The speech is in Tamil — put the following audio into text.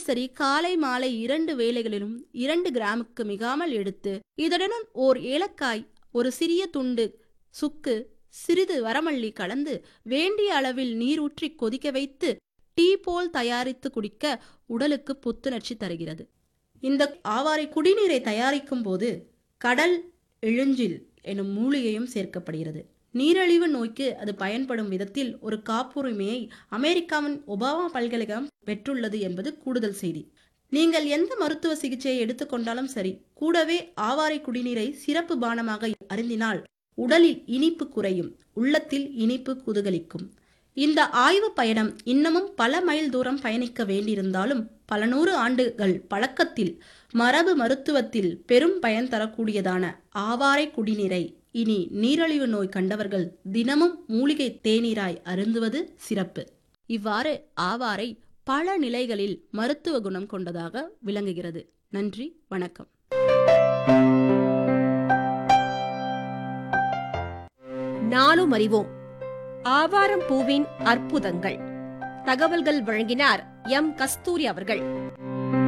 தினசரி காலை மாலை இரண்டு வேளைகளிலும் இரண்டு கிராமுக்கு மிகாமல் எடுத்து இதனுடன் ஓர் ஏலக்காய் ஒரு சிறிய துண்டு சுக்கு சிறிது வரமல்லி கலந்து வேண்டிய அளவில் நீர் ஊற்றி கொதிக்க வைத்து டீ போல் தயாரித்து குடிக்க உடலுக்கு புத்துணர்ச்சி தருகிறது இந்த ஆவாரை குடிநீரை தயாரிக்கும் போது கடல் எழுஞ்சில் எனும் மூலிகையும் சேர்க்கப்படுகிறது நீரிழிவு நோய்க்கு அது பயன்படும் விதத்தில் ஒரு காப்புரிமையை அமெரிக்காவின் ஒபாமா பல்கலைக்கழகம் பெற்றுள்ளது என்பது கூடுதல் செய்தி நீங்கள் எந்த மருத்துவ சிகிச்சையை எடுத்துக்கொண்டாலும் சரி கூடவே ஆவாரை குடிநீரை சிறப்பு பானமாக அருந்தினால் உடலில் இனிப்பு குறையும் உள்ளத்தில் இனிப்பு குதூகலிக்கும் இந்த ஆய்வு பயணம் இன்னமும் பல மைல் தூரம் பயணிக்க வேண்டியிருந்தாலும் பல நூறு ஆண்டுகள் பழக்கத்தில் மரபு மருத்துவத்தில் பெரும் பயன் தரக்கூடியதான ஆவாரை குடிநீரை இனி நீரிழிவு நோய் கண்டவர்கள் தினமும் மூலிகை தேநீராய் அருந்துவது சிறப்பு இவ்வாறு ஆவாரை பல நிலைகளில் மருத்துவ குணம் கொண்டதாக விளங்குகிறது நன்றி வணக்கம் நாளும் அறிவோம் ஆவாரம் பூவின் அற்புதங்கள் தகவல்கள் வழங்கினார் எம் கஸ்தூரி அவர்கள்